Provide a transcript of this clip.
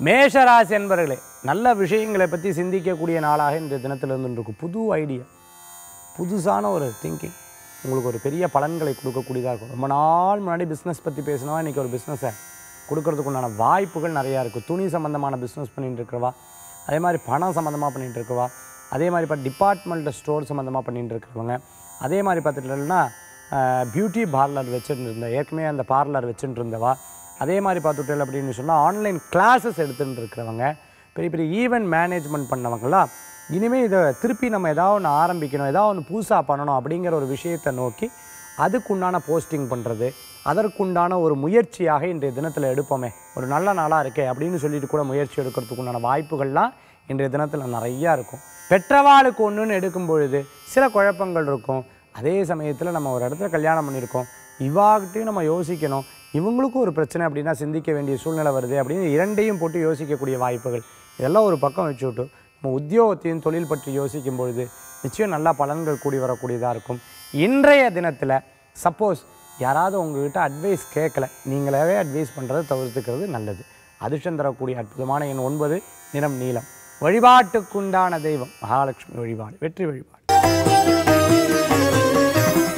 மேஷராசி என்பர்களே நல்ல விஷயங்களை பற்றி சிந்திக்கக்கூடிய நாளாக இந்த தினத்தில் இருந்துருக்கும் புது ஐடியா புதுசான ஒரு திங்கிங் உங்களுக்கு ஒரு பெரிய பலன்களை கொடுக்கக்கூடியதாக இருக்கும் ரொம்ப நாள் முன்னாடி பிஸ்னஸ் பற்றி பேசினவா இன்றைக்கி ஒரு பிஸ்னஸை கொடுக்கறதுக்கு உண்டான வாய்ப்புகள் நிறையா இருக்குது துணி சம்மந்தமான பிஸ்னஸ் பண்ணிட்டு இருக்கிறவா அதே மாதிரி பணம் சம்மந்தமாக பண்ணிட்டு இருக்கவா அதே மாதிரி இப்போ டிபார்ட்மெண்ட் ஸ்டோர் சம்மந்தமாக பண்ணிட்டு இருக்கிறவங்க அதே மாதிரி பார்த்துட்டோம்னா பியூட்டி பார்லர் வச்சுட்டு இருந்த ஏற்கனவே அந்த பார்லர் வச்சுட்டு இருந்தவா அதே மாதிரி பார்த்துட்டேன் அப்படின்னு சொன்னால் ஆன்லைன் கிளாஸஸ் எடுத்துட்டு இருக்கிறவங்க பெரிய பெரிய ஈவெண்ட் மேனேஜ்மெண்ட் பண்ணவங்களாம் இனிமேல் இதை திருப்பி நம்ம ஏதாவது ஒன்று ஆரம்பிக்கணும் ஏதாவது ஒன்று புதுசாக பண்ணணும் அப்படிங்கிற ஒரு விஷயத்தை நோக்கி அதுக்குண்டான போஸ்டிங் பண்ணுறது அதற்குண்டான ஒரு முயற்சியாக இன்றைய தினத்தில் எடுப்போமே ஒரு நல்ல நாளாக இருக்கே அப்படின்னு சொல்லிட்டு கூட முயற்சி எடுக்கிறதுக்கு உண்டான வாய்ப்புகள்லாம் இன்றைய தினத்தில் நிறையா இருக்கும் பெற்றவாளுக்கு ஒன்றுன்னு எடுக்கும் பொழுது சில குழப்பங்கள் இருக்கும் அதே சமயத்தில் நம்ம ஒரு இடத்துல கல்யாணம் பண்ணியிருக்கோம் இவாகிட்டையும் நம்ம யோசிக்கணும் இவங்களுக்கும் ஒரு பிரச்சனை அப்படின்னா சிந்திக்க வேண்டிய சூழ்நிலை வருது அப்படின்னு இரண்டையும் போட்டு யோசிக்கக்கூடிய வாய்ப்புகள் இதெல்லாம் ஒரு பக்கம் வச்சு விட்டு நம்ம உத்தியோகத்தையும் தொழில் பற்றி யோசிக்கும் பொழுது நிச்சயம் நல்ல பலன்கள் கூடி வரக்கூடியதாக இருக்கும் இன்றைய தினத்தில் சப்போஸ் யாராவது உங்ககிட்ட அட்வைஸ் கேட்கல நீங்களாவே அட்வைஸ் பண்ணுறதை தவிர்த்துக்கிறது நல்லது அதிர்ஷ்டம் தரக்கூடிய அற்புதமான எண் ஒன்பது நிறம் நீலம் வழிபாட்டுக்குண்டான தெய்வம் மகாலட்சுமி வழிபாடு வெற்றி வழிபாடு